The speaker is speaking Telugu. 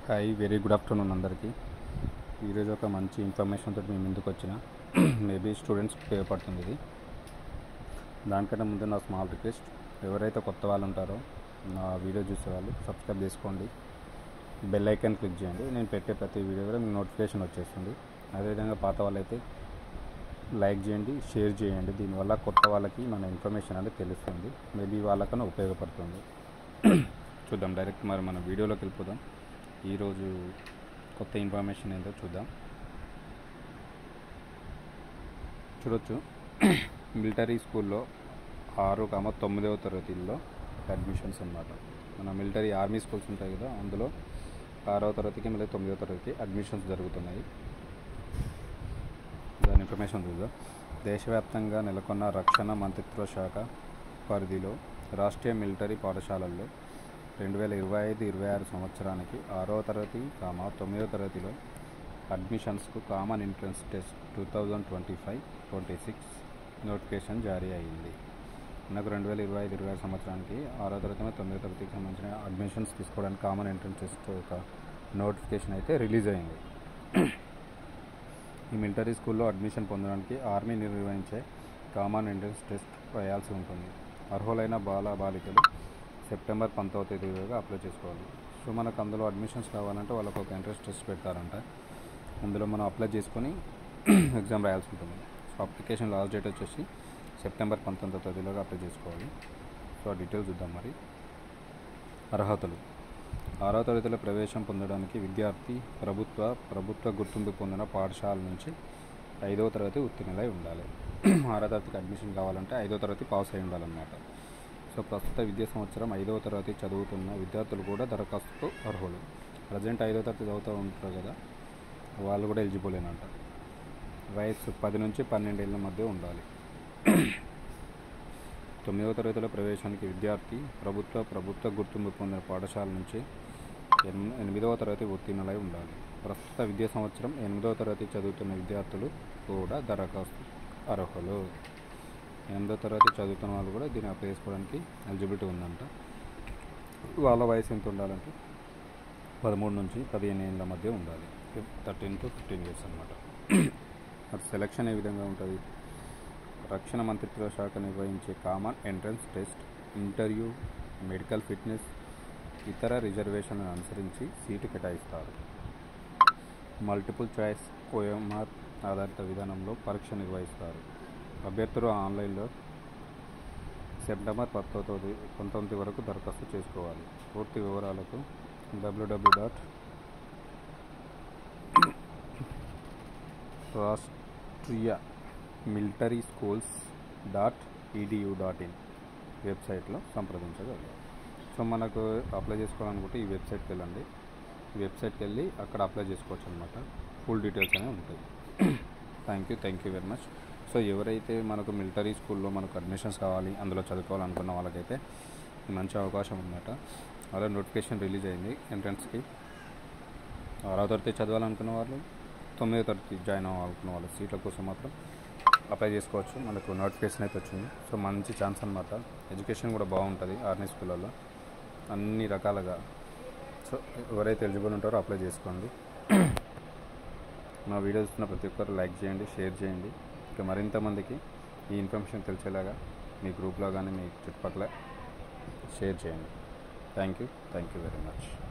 హాయ్ వెరీ గుడ్ ఆఫ్టర్నూన్ అందరికీ ఈరోజు ఒక మంచి ఇన్ఫర్మేషన్ తోటి మేము ముందుకు వచ్చిన మేబీ స్టూడెంట్స్కి ఉపయోగపడుతుంది ఇది దానికంటే ముందు నా స్మాల్ రిక్వెస్ట్ ఎవరైతే కొత్త వాళ్ళు ఉంటారో నా వీడియో చూసే వాళ్ళు సబ్స్క్రైబ్ చేసుకోండి బెల్ ఐకాన్ క్లిక్ చేయండి నేను పెట్టే ప్రతి వీడియో కూడా మీకు నోటిఫికేషన్ వచ్చేస్తుంది అదేవిధంగా పాత వాళ్ళైతే లైక్ చేయండి షేర్ చేయండి దీనివల్ల కొత్త వాళ్ళకి మన ఇన్ఫర్మేషన్ అనేది తెలుస్తుంది మేబీ వాళ్ళకన్నా ఉపయోగపడుతుంది చూద్దాం డైరెక్ట్ మరి మన వీడియోలోకి వెళ్ళిపోదాం ఈరోజు కొత్త ఇన్ఫర్మేషన్ ఏంటో చూద్దాం చూడొచ్చు మిలిటరీ స్కూల్లో ఆరు కామ తొమ్మిదవ తరగతిలో అడ్మిషన్స్ అన్నమాట మన మిలిటరీ ఆర్మీ స్కూల్స్ ఉంటాయి కదా అందులో ఆరవ తరగతికి మళ్ళీ తొమ్మిదవ తరగతికి అడ్మిషన్స్ జరుగుతున్నాయి దాని ఇన్ఫర్మేషన్ చూద్దాం దేశవ్యాప్తంగా నెలకొన్న రక్షణ మంత్రిత్వ శాఖ పరిధిలో రాష్ట్రీయ మిలిటరీ పాఠశాలల్లో రెండు వేల ఇరవై ఐదు ఇరవై ఆరు సంవత్సరానికి ఆరవ తరగతి కామ తొమ్మిదవ తరగతిలో అడ్మిషన్స్కు common entrance test two thousand twenty five twenty six notification జారీ అయ్యింది నాకు రెండు వేల ఇరవై ఐదు ఇరవై ఆరు సంవత్సరానికి ఆరో తరగతి మరియు తొమ్మిదో తరగతికి సంబంధించిన అడ్మిషన్స్ తీసుకోవడానికి కామన్ ఎంట్రన్స్ టెస్ట్ ఒక నోటిఫికేషన్ అయితే రిలీజ్ అయింది ఈ మిలిటరీ స్కూల్లో అడ్మిషన్ పొందడానికి ఆర్మీ నిర్వహించే కామన్ ఎంట్రన్స్ టెస్ట్ రాయాల్సి ఉంటుంది అర్హులైన బాల బాలికలు సెప్టెంబర్ పంతొమ్మిదో తేదీగా అప్లై చేసుకోవాలి సో మనకు అందులో అడ్మిషన్స్ కావాలంటే వాళ్ళకి ఒక ఎంట్రన్స్ టెస్ట్ పెడతారంట అందులో మనం అప్లై చేసుకొని ఎగ్జామ్ రాయాల్సి ఉంటుంది సో అప్లికేషన్ లాస్ట్ డేట్ వచ్చేసి సెప్టెంబర్ పంతొమ్మిదో తేదీలోగా అప్లై చేసుకోవాలి సో ఆ డీటెయిల్స్ చూద్దాం మరి అర్హతలు ఆరో తరగతిలో ప్రవేశం పొందడానికి విద్యార్థి ప్రభుత్వ ప్రభుత్వ గుర్తింపు పొందిన పాఠశాల నుంచి ఐదవ తరగతి ఉత్తీర్ణులై ఉండాలి ఆరో తరగతికి అడ్మిషన్ కావాలంటే ఐదో తరగతి పాస్ అయి ఉండాలన్నమాట సో ప్రస్తుత విద్యా సంవత్సరం ఐదవ తరగతి చదువుతున్న విద్యార్థులు కూడా దరఖాస్తుకు అర్హులు ప్రజెంట్ ఐదో తరగతి చదువుతూ ఉంటారు కదా వాళ్ళు కూడా ఎలిజిబులేనంట వయస్సు పది నుంచి పన్నెండేళ్ళ మధ్య ఉండాలి తొమ్మిదవ తరగతిలో ప్రవేశానికి విద్యార్థి ప్రభుత్వ ప్రభుత్వ గుర్తింపు పొందిన పాఠశాల నుంచి ఎనిమి- ఎనిమిదవ తరగతి ఉత్తీర్ణులై ఉండాలి ప్రస్తుత విద్యా సంవత్సరం ఎనిమిదవ తరగతి చదువుతున్న విద్యార్థులు కూడా దరఖాస్తు అర్హులు ఎనిమిదో తరగతి చదువుతున్న వాళ్ళు కూడా దీన్ని అప్లై చేసుకోవడానికి ఎలిజిబిలిటీ ఉందంట వాళ్ళ వయసు ఎంత ఉండాలంటే పదమూడు నుంచి పదిహేను ఏళ్ళ మధ్య ఉండాలి థర్టీన్ టు ఫిఫ్టీన్ ఇయర్స్ అనమాట మరి సెలక్షన్ ఏ విధంగా ఉంటుంది రక్షణ మంత్రిత్వ శాఖ నిర్వహించే common entrance test interview medical fitness ఇతర రిజర్వేషన్లను అనుసరించి సీటు కేటాయిస్తారు మల్టిపుల్ చాయిస్ ఓఎంఆర్ ఆధారిత విధానంలో పరీక్ష నిర్వహిస్తారు అభ్యర్థులు ఆన్లైన్లో సెప్టెంబర్ పంతొమ్మిది పంతొమ్మిది వరకు దరఖాస్తు చేసుకోవాలి పూర్తి వివరాలకు W W dot Rashtriya military schools dot E D U dot in వెబ్సైట్లో సంప్రదించగలరు సో మనకు అప్లై చేసుకోవాలనుకుంటే ఈ వెబ్సైట్కి వెళ్ళండి ఈ వెబ్సైట్కి వెళ్ళి అక్కడ అప్లై చేసుకోవచ్చు అనమాట ఫుల్ డీటెయిల్స్ అనేవి ఉంటాయి thank you thank you very much so ఎవరైతే మనకు మిలిటరీ స్కూల్లో మనకు అడ్మిషన్స్ కావాలి అందులో చదువుకోవాలనుకున్న వాళ్ళకైతే మంచి అవకాశం ఉందన్నమాట అలా నోటిఫికేషన్ రిలీజ్ అయింది ఎంట్రన్స్కి ఆరో తరగతి చదవాలనుకున్న వాళ్ళు తొమ్మిదో తరగతి జాయిన్ అవ్వాలనుకున్న వాళ్ళు సీట్ల కోసం మాత్రం అప్లై చేసుకోవచ్చు మనకు నోటిఫికేషన్ అయితే వచ్చింది సో మంచి ఛాన్స్ అనమాట ఎడ్యుకేషన్ కూడా బాగుంటుంది ఆర్మీ స్కూళ్ళల్లో అన్ని రకాలుగా సో ఎవరైతే ఎలిజిబుల్ ఉంటారో అప్లై చేసుకోండి మా వీడియో చూస్తున్న ప్రతి ఒక్కరు లైక్ చేయండి షేర్ చేయండి ఇంకా మరింత మందికి ఈ ఇన్ఫర్మేషన్ తెలిసేలాగా మీ గ్రూప్లో కానీ మీ చుట్టుపక్కల షేర్ చేయండి thank you thank you very much